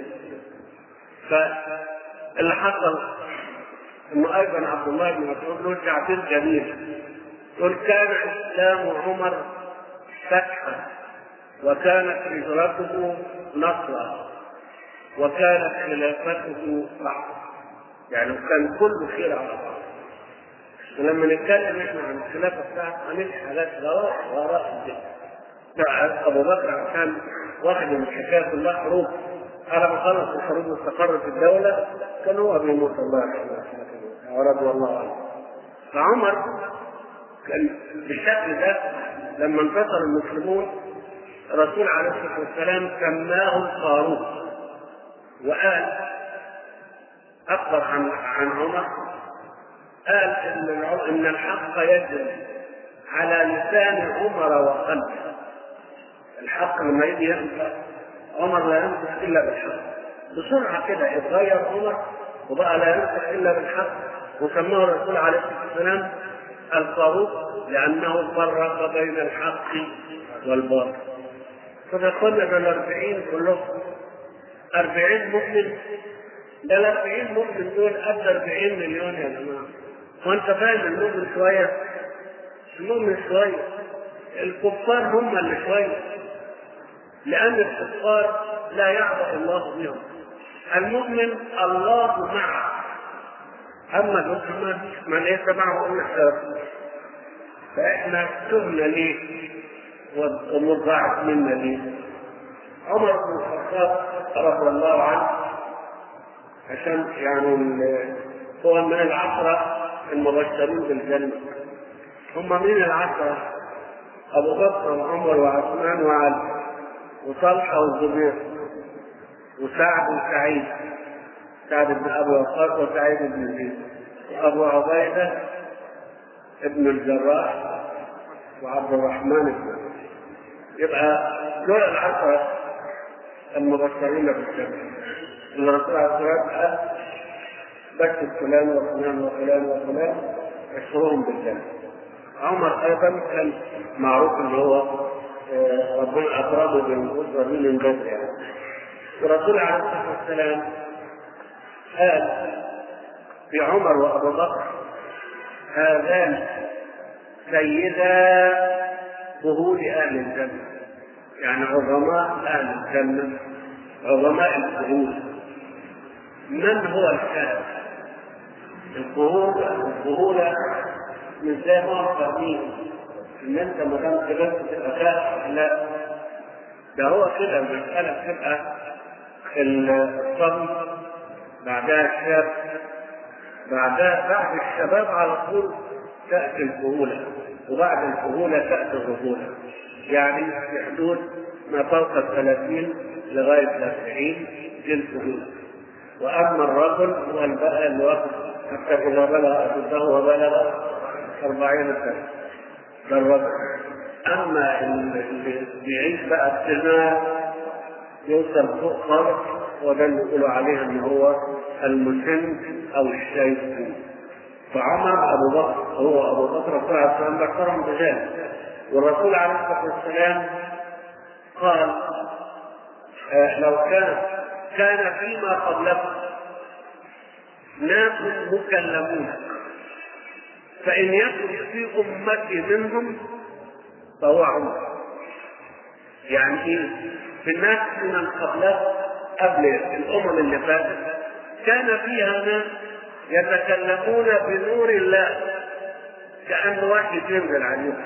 فاللي حصل انه ايضا عبد الله بن مسعود له تعبير جميل يقول كان اسلام عمر فتحا وكانت هجرته نصرا وكانت خلافته رحمة يعني كان كله خير على بعض ولما نتكلم احنا عن الخلافه بتاعته هنمشي حاجات غراء غراء الدنيا ابو بكر عشان واحد من حكايه الله حروب على ما خلص الحروب واستقرت الدوله كان هو ابي موسى الله يرحمه ورضي الله عنه فعمر كان بالشكل ده لما انتصر المسلمون الرسول عليه الصلاه والسلام سماه الفاروق وقال اخبر عن عن عمر قال ان ان الحق يجري على لسان عمر وقلبه الحق لما يجي ينطق عمر لا ينطق الا بالحق بسرعه كده اتغير عمر وبقى لا ينطق الا بالحق وسماه الرسول عليه الصلاه والسلام الفاروق لانه فرق بين الحق والباطل فدخلنا بالأربعين كلهم أربعين مؤمن ده الأربعين مؤمن دول قد أربعين مليون يا جماعة وأنت فاهم المؤمن شوية المؤمن شوية الكفار هم اللي شوية لأن الكفار لا يعبد الله بهم المؤمن الله معه أما المسلم من ليس معه إلا الكافر فإحنا تهنا ليه والأمور ضاعت منا ليه عمر بن الخطاب رضي الله عنه عشان يعني هو من العشرة المبشرين بالجنة هم مين العشرة؟ أبو بكر وعمر وعثمان وعلي وطلحة والزبير وسعد وسعيد سعد بن أبي وقاص وسعيد بن زيد وأبو عبيدة ابن الجراح وعبد الرحمن بن يبقى دول العشرة المبشرين بالجنة الرسول عليه الصلاة والسلام قال بشر فلان وفلان وفلان وفلان بشرهم بالجنة عمر أيضا كان معروف إن هو ربنا أكرمه بالأسرة دي من بدري يعني الرسول عليه الصلاة والسلام قال في عمر وأبو بكر هذان سيدا ظهور أهل الجنة يعني عظماء أهل الجنة عظماء الظهور من هو الكافر؟ الظهور الظهور مش زي ما هم فاهمين ان انت ما دام كبرت تبقى كافر لا ده هو كده المسألة بتبقى الصبي بعدها الشاب بعدها بعد الشباب على طول تأتي الكهولة وبعد الكهولة تأتي الرجولة يعني في حدود ما فوق الثلاثين لغاية الأربعين دي الكهولة وأما الرجل هو البقى اللي واخد حتى إذا بلغ أشده وبلغ أربعين سنة ده الرجل أما اللي بيعيش بقى السنة يوصل فوق خالص وده اللي يقولوا عليه ان هو المسن او الشيخ فعمر ابو بكر هو ابو بكر صلى الله عليه وسلم ذكرهم بذلك والرسول عليه الصلاه والسلام قال آه لو كان كان فيما قبلكم ناس مكلمون فإن يكن في أمتي منهم فهو عمر يعني إيه؟ في الناس من قبله قبل الأمم اللي فاتت كان فيها ناس يتكلمون بنور الله كأن واحد ينزل عليهم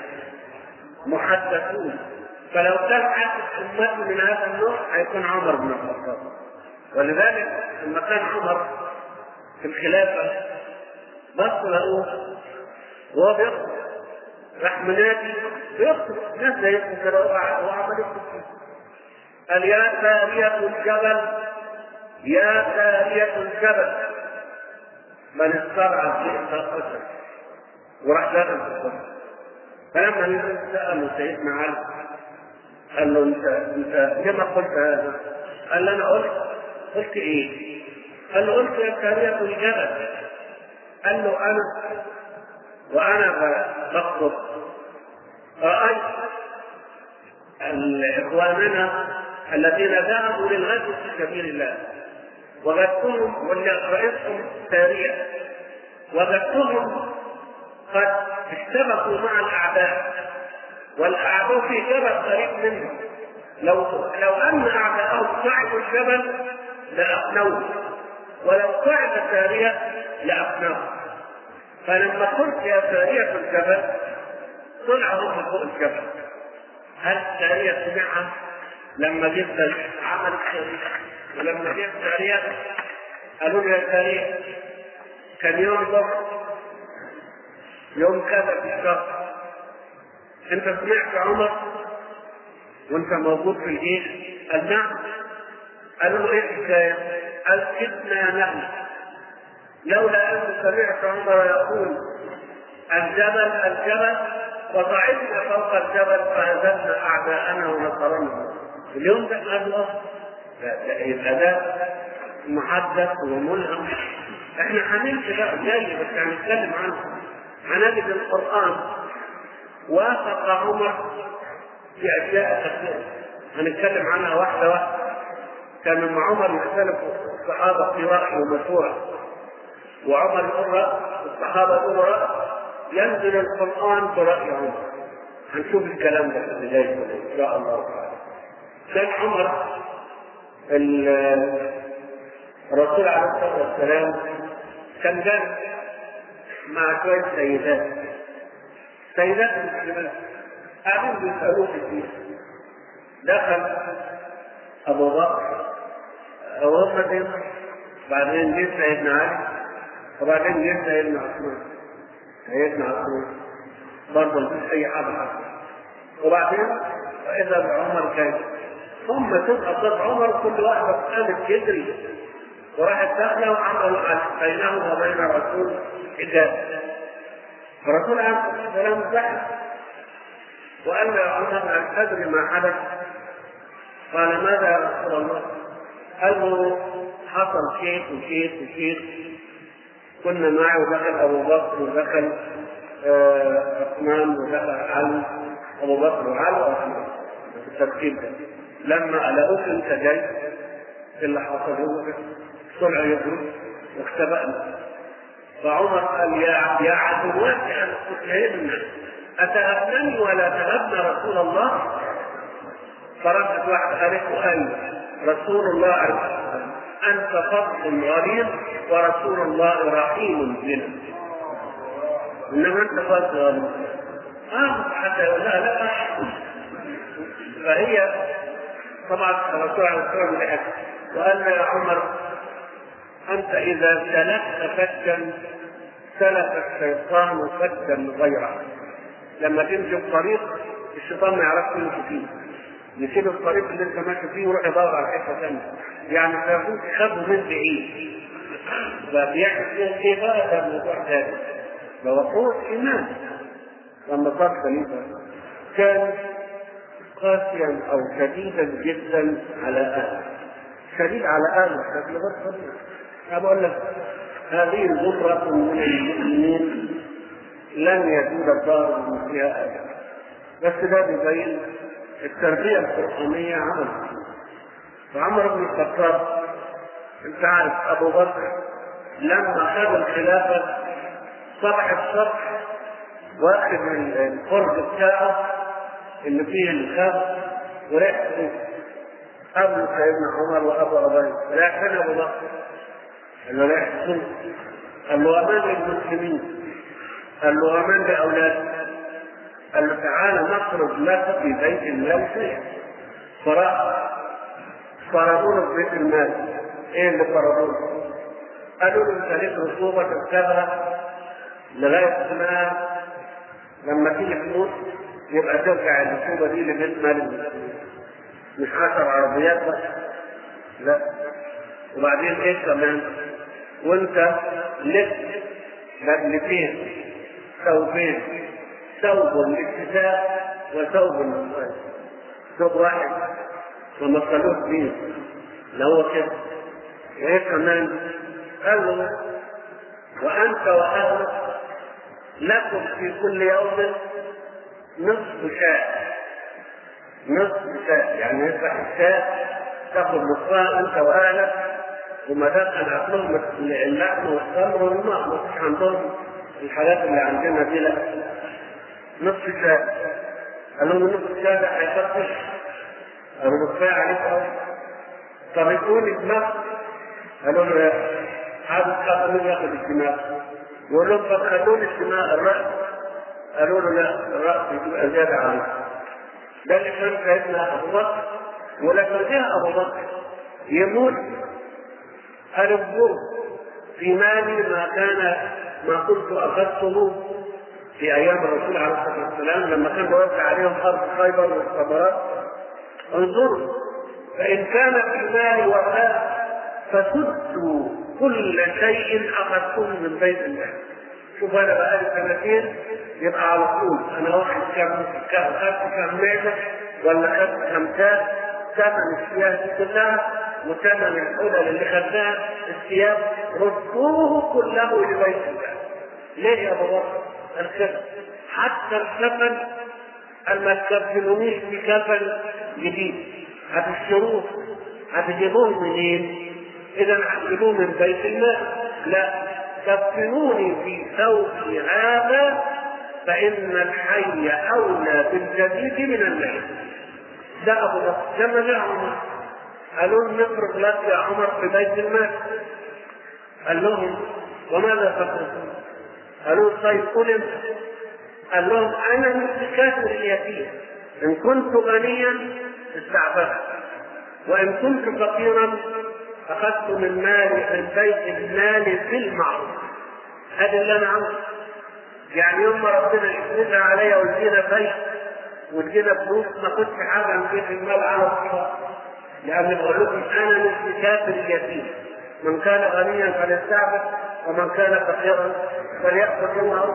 محدثون فلو كان عاقب أمته من هذا النوع هيكون عمر بن الخطاب ولذلك لما كان عمر في الخلافة بص لقوه وهو بيخطب راح منادي بيخطب ناس زيكم كده وعمل يخطب قال يا سارية الجبل يا سارية الجبل من استرعى الذئب قتل وراح داخل في الصف فلما نزل سأله سيدنا علي قال له انت انت لما قلت هذا؟ قال له انا قلت قلت ايه؟ قال له قلت يا سارية الجبل قال له انا وانا بخطب رايت اخواننا الذين ذهبوا للغزو في سبيل الله وجدتهم واللي رئيسهم سارية وجدتهم قد اشتبكوا مع الاعداء والاعداء في جبل قريب منهم لو لو ان اعداءهم صعدوا الجبل لافنوه ولو صعد ساريه لافنوه فلما قلت يا ساريه في الجبل طلع هم فوق الجبل هل ساريه سمعها لما جبت عمل ولما جبت ساريه قالوا له يا ساريه كان يوم ظهر يوم كذا في الشهر انت سمعت عمر وانت موجود في الجيش قال نعم قالوا له ايه الحكايه؟ قال كدنا نحن لولا ان سمعت عمر يقول الجبل الجبل وصعدنا فوق الجبل فهزمنا اعداءنا ونصرنا اليوم ده قال الله يبقى ده محدث وملهم احنا هنمشي بقى جاي بس هنتكلم عنه هنجد القران وافق عمر في اشياء كثيره هنتكلم عنها واحده واحده كان مع عمر يختلف الصحابه في راي ومشوره وعمر يقول راي الصحابه يقول راي ينزل القران براي عمر هنشوف الكلام ده في البدايه ان شاء الله تعالى كان عمر الرسول عليه الصلاه والسلام كان جالس مع شويه سيدات سيدات المسلمات قاعدين بيسالوه في الدين دخل ابو بكر ابو بكر بعدين جه سيدنا علي وبعدين جه سيدنا عثمان سيدنا عثمان برضه مفيش اي حاجه حصلت وبعدين واذا بعمر كان ثم تبقى صوت عمر كل واحده قامت تجري وراحت داخله وعملوا بينهم وبين الرسول حجاب الرسول عليه الصلاه والسلام ضحك وقال له يا عمر هل تدري ما حدث؟ قال ماذا يا رسول الله؟ قال له حصل شيء وشيء وشيء كنا معي ودخل ابو بكر ودخل عثمان ودخل علي ابو بكر وعلي وعثمان الترتيب ده لما لقوك انت جاي اللي حصل هو طلع يجري واختبأنا فعمر قال يا يا عدواتي ان تتهمنا اتهمني ولا تهمنا رسول الله فردت واحد قالت اي رسول الله عليه انت فضل غليظ ورسول الله رحيم بنا انما انت فضل غليظ اه حتى يقول لها لا فهي طبعا الرسول عليه الصلاه والسلام وقال يا عمر انت اذا سلكت فجا سلك الشيطان فجا غيره لما تمشي الطريق الشيطان ما يعرفش يمشي فيه يسيب الطريق اللي انت ماشي فيه ويروح يدور على حته ثانيه يعني فيكون خده من بعيد فبيعمل فيها ايه بقى ده موضوع ثاني ده وقوع ايمان لما صار خليفه كان قاسيا او شديدا جدا على اهله شديد على اهله بشكل غير طبيعي انا بقول لك هذه زمرة من المؤمنين لن يزول الدار من فيها ابدا بس ده بيبين التربية القرآنية عمل فعمر بن الخطاب انت عارف ابو بكر لما خد الخلافة صبح الصبح واخد الفرج بتاعه اللي فيه الخاف وريحته قبل سيدنا عمر وابو عبيد رايح فين ابو بكر؟ قال له رايح السوق قال له امان للمسلمين قال له امان لاولادك قال له تعالى نخرج لك في بيت المال شيئا فراح فرضونا في بيت المال ايه اللي فرضونا؟ قالوا له انت ليك رسوبة تكتبها لغاية ما لما تيجي تموت يبقى ترجع الرسوبة دي لبيت مال المسلمين مش عشر عربيات بس لا وبعدين ايه كمان وانت لك بدلتين ثوبين ثوب للكتاب وثوب للصيد ثوب واحد ومثلوه بيه اللي هو كده وايه كمان قال له وانت واهلك لكم في كل يوم نصف شاة نصف شاة يعني يذبح الشاة تاخذ نصفها انت واهلك وما دخل عقلهم اللحم والتمر والماء ما فيش عندهم الحاجات اللي عندنا دي لا نصف شاة قال لهم نصف شاة ده هيكفي قالوا له كفايه عليك قوي طب يكون الدماغ قالوا له لا عاوز خلوه ياخد الدماغ يقول لهم طب خلوني الدماغ الراس قالوا له لا الراس يبقى زياده عليك ده اللي كان سيدنا ابو بكر ولما جاء ابو بكر يموت قال انظروا في مالي ما كان ما كنت اخذته في ايام الرسول عليه الصلاه والسلام لما كان بيوزع عليهم ارض خيبر والثمرات انظروا فان كان في مالي وفاء فسدوا كل شيء اخذته من بيت الله شوف انا بقالي سنتين يبقى على طول انا واخد كم كم خدت كم معده ولا خدت كم كاس ثمن الثياب دي كلها وثمن الحلل اللي خدناها الثياب ردوه كله لبيت الله ليه يا بابا؟ الكفن حتى الكفن ما تكفنونيش بكفن جديد هتشتروه هتجيبوه منين؟ اذا هتجيبوه من بيت المال لا كفنوني في ثوبي هذا فإن الحي أولى بالجديد من الميت. ده أبو بكر لما جاء عمر قالوا له نفرض لك يا عمر في بيت المال. قال لهم وماذا تفرضون؟ قالوا طيب قل انت. قال لهم أنا مثل كافر اليتيم إن كنت غنيا استعبدت وإن كنت فقيرا أخذت من مالي من بيت المال بالمعروف هذا اللي أنا عاوزه يعني يوم ما ربنا يسندها عليا ويدينا بيت وتجينا فلوس ما كنتش حاجة من بيت المال على الصلاة لأن بقول لكم أنا مثل كافر اليتيم من كان غنيا فليستعبد ومن كان فقيرا فليأخذ بالمعروف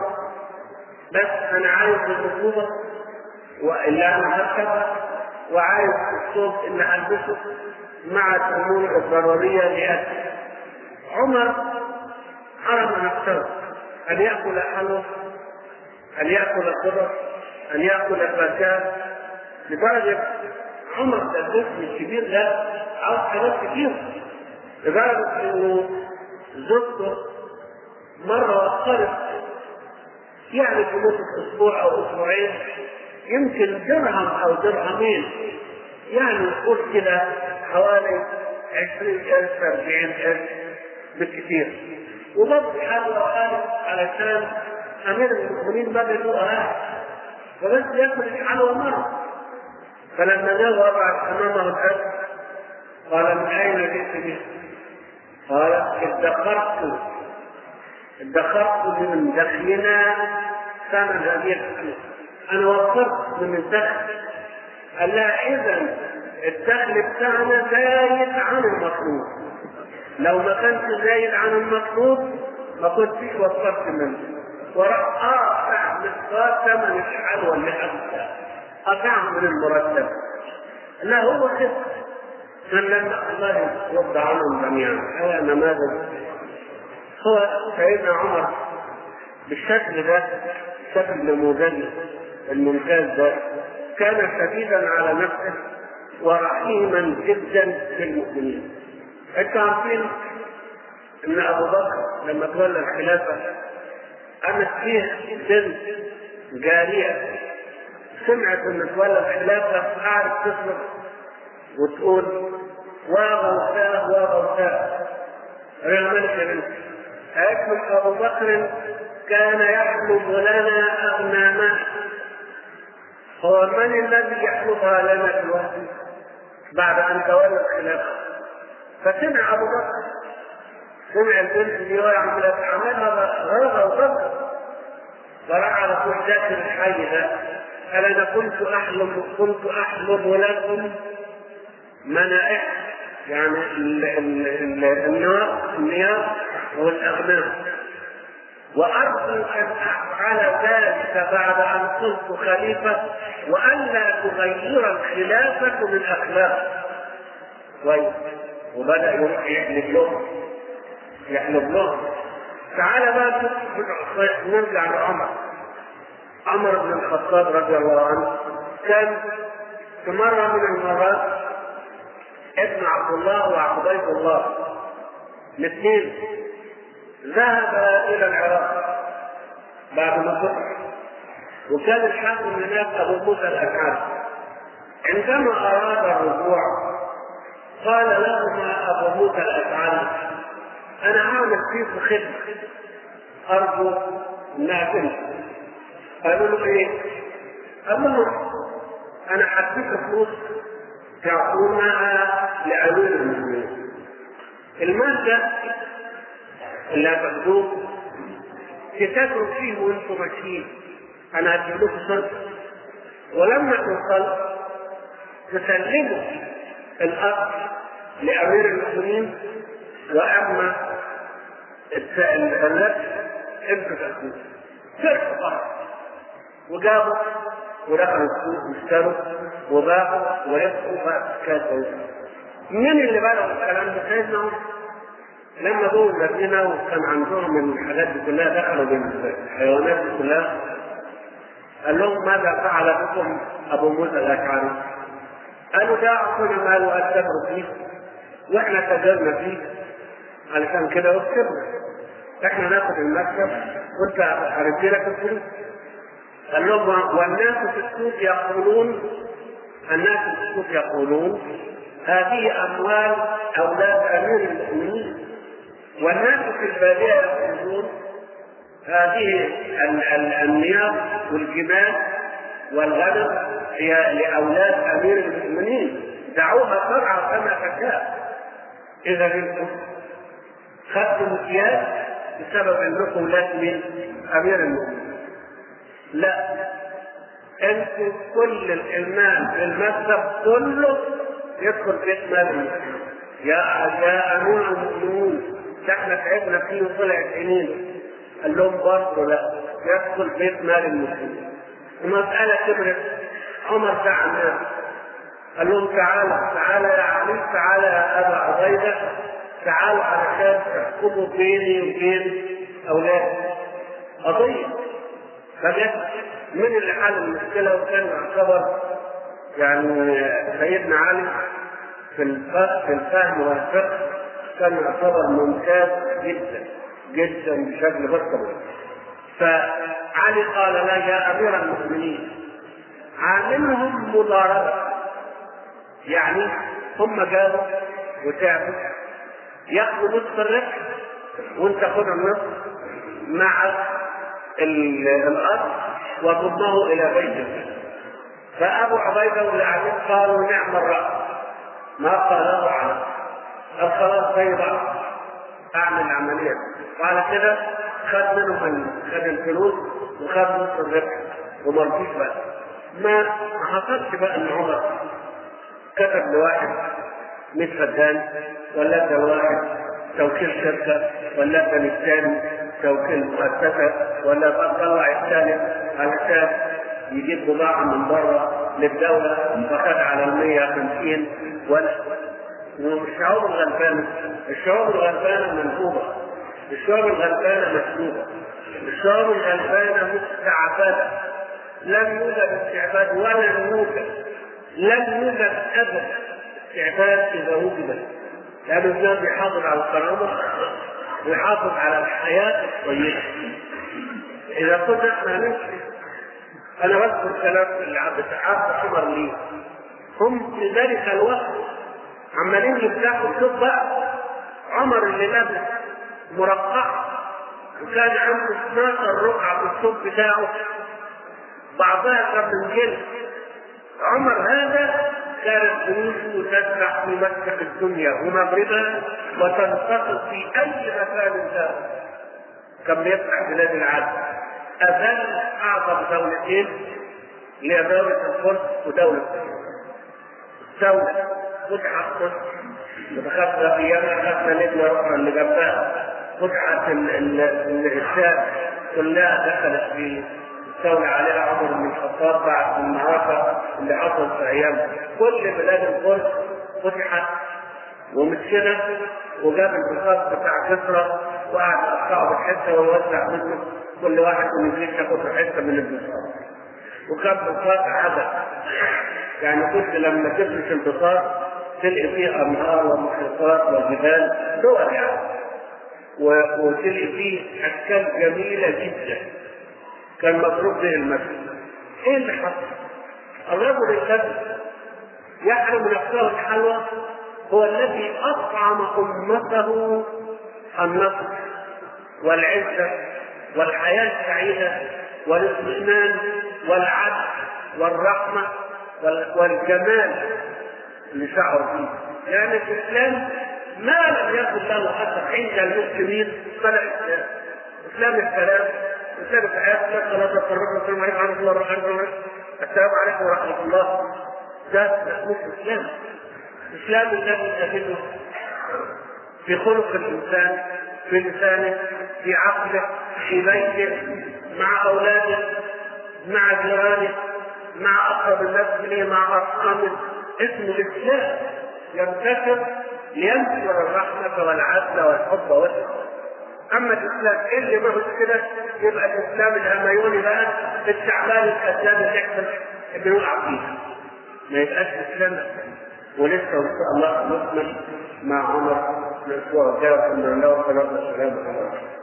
بس أنا عايز الرطوبة وإلا أنا هركبها وعايز الصوت اللي هلبسه مع الامور الضروريه لاكل عمر حرم نفسه ان ياكل حلوى ان ياكل خضر ان ياكل فاكهه لدرجه عمر ده الجسم الكبير ده عاوز حاجات كتير لدرجه انه زوجته مره وصلت يعني في مده اسبوع او اسبوعين يمكن درهم او درهمين يعني نقول كده حوالي عشرين ألف أربعين ألف بالكثير وبرضه حلوى قالت علشان أمير المؤمنين ما بيدوقها فبس ياكل الحلوى مرة فلما جاء وضع أمامه الأكل قال من أين جئت به؟ قال ادخرت ادخرت من دخلنا ثمن هذه الفلوس أنا وفرت من الدخل قال لها إذا الدخل بتاعنا زايد عن المطلوب لو ما كانش زايد عن المطلوب ما كنتش وفرت منه وراح اقطع مقدار ثمن الحلوى اللي اخذتها قطعه من المرتب لا هو كده كان لما الله يرضى عنهم جميعا هذا نماذج هو سيدنا عمر بالشكل ده الشكل النموذجي الممتاز ده كان شديدا على نفسه ورحيما جدا بالمؤمنين. انتوا عارفين ان ابو بكر لما تولى الخلافه قامت فيه بنت جاريه سمعت ان تولى الخلافه قعدت تصرخ وتقول وغوثاء وغوثاء يا ملك يا بنت قالت ابو بكر كان يحلب لنا اغنامنا هو من الذي يحلبها لنا دلوقتي بعد ان تولى الخلافه فسمع ابو بكر سمع البنت اللي هو يعمل عملها غرض وغرض فراح على طول داخل الحي ده قال انا كنت احلم كنت احلم لكم منائح يعني النار النيار والاغنام وارجو ان افعل ذلك بعد ان كنت خليفه والا تغير الخلافه من اخلاق كويس وبدا يروح يحلف لهم يحلف لهم تعالى بقى نرجع لعمر عمر بن الخطاب رضي الله عنه كان في مره من المرات ابن عبد الله وعبيد الله الاثنين ذهب الى العراق بعد ما فتح وكان الحاكم هناك ابو موسى الاشعري عندما أراد الرجوع قال لهما أبو موسى الأشعري أنا عامل فيكم خدمة أرجو إنها تنسى قالوا له إيه؟ قالوا له أنا حديك فلوس تعطونها لأمير المسلمين المادة اللي هتاخدوه تتاجروا فيه وانتم ماشيين انا هجيب لكم صرف ولما توصل تسلموا الارض لامير المؤمنين واما النفس انتوا تاخذوه صرف فقط وجابوا ودخلوا السوق واشتروا وباعوا وربحوا فكاسوا من اللي بلغوا الكلام ده سيدنا عمر لما جم المدينة وكان عندهم الحاجات دي كلها دخلوا بالحيوانات دي كلها قال لهم ماذا فعل بكم أبو موسى الأشعري؟ قالوا ده أعطونا مال وأتجروا فيه وإحنا تجرنا فيه علشان كده وكسبنا إحنا ناخد المكسب وأنت هندي لك الفلوس قال لهم والناس في السوق يقولون الناس في السوق يقولون هذه أموال أولاد أمير المؤمنين والناس في البادية يقولون هذه النياط والجبال والغنم هي لأولاد أمير المؤمنين دعوها ترعى كما تشاء إذا انتم خدتم امتياز بسبب انكم ولاد من أمير المؤمنين لا انتم كل المال في المكتب كله يدخل بيت مال المسلمين يا يا امير المؤمنين ده احنا تعبنا فيه وطلع عينينا قال لهم برضه لا يدخل بيت مال المسلمين المسألة كبرت عمر دعا الناس قال لهم تعالى تعالى يا علي تعالى يا أبا عبيدة تعالوا علشان تحكموا بيني وبين أولادي قضية فجت من اللي حل المشكلة وكان يعتبر يعني سيدنا علي في في الفهم والفقه كان يعتبر ممتاز جدا جدا بشكل غير فعلي قال لا يا امير المؤمنين عاملهم مضاربه يعني هم جابوا وتعبوا ياخذوا نصف الربح وانت خذ النصف مع الارض وضمه الى بيتك فابو عبيده والعبيد قالوا نعم الراس ما قاله على قال خلاص زي بعض اعمل العمليه وعلى كده خد منهم خد الفلوس وخد نصف الربح وما رضيش بقى ما ما حصلش بقى ان عمر كتب لواحد 100 فدان ولا ادى لواحد توكيل شركه ولا ادى للثاني توكيل مؤسسه ولا طلع الثالث علشان يجيب بضاعه من بره للدوله فخد على ال 150 ولا والشعوب الغلبانه الشعوب الغلبانه منهوبه الشعوب الغلبانه مسلوبه الشعوب الغلبانه مستعبده لم يوجد استعباد ولا يوجد لم يوجد ابدا استعباد اذا وجد لانه الانسان بيحافظ على الكرامه ويحافظ على الحياه الطيبه اذا كنا احنا نمشي انا بذكر كلام اللي عبد عبد عمر ليه هم في ذلك الوقت عمالين يفتحوا الصوت بقى عمر اللي لابس مرقع وكان عنده 12 رقعه في الصوت بتاعه بعضها كان من جلد عمر هذا كانت فلوسه تسبح في مكة الدنيا ومغربها وتنتقل في أي مكان كان كان بيفتح بلاد العالم أذل أعظم دولتين اللي هي دولة الفرس ودولة دولة فتحت مصر ودخلنا ايامها خدنا لجنه اخرى اللي جنبها فتحت الشام كلها دخلت في استولى عليها عمر بن الخطاب بعد المعركه اللي حصلت في ايامها كل بلاد الفرس فتحت ومش كده وجاب البساط بتاع كسرى وقعد يقطعه بالحته ويوزع منه كل واحد من الجيش ياخد حته من البساط وكان بساط عدد يعني كنت لما تفرش البساط تلقي فيه انهار ومحيطات وجبال دول يعني وتلقي فيه اشكال جميله جدا كان مضروب به المسجد ايه اللي حصل؟ الرجل الذي يحرم نفسه الحلوى هو الذي أطعم أمته النصر والعزة والحياة السعيدة والاطمئنان والعدل والرحمة والجمال اللي شعر فيه لأن الإسلام ما لم يكن له أثر عند المسلمين فلا إسلام إسلام السلام إسلام الحياة الصلاة والسلام السلام عليكم ورحمة الله وبركاته السلام عليكم ورحمة الله ده مش إسلام الإسلام الذي تجده في خلق الإنسان في لسانه في عقله في بيته مع أولاده مع جيرانه مع أقرب الناس إليه مع أرحامه اسم الإسلام ينتشر لينشر الرحمة والعدل والحب والإخلاص أما الإسلام اللي ما هو كده يبقى الإسلام الهميوني بقى التعبان الكذاب اللي احنا بنقع فيه ما يبقاش إسلام ولسه إن شاء الله نكمل مع عمر الأسبوع الجاي والحمد لله والصلاة والسلام على رسول الله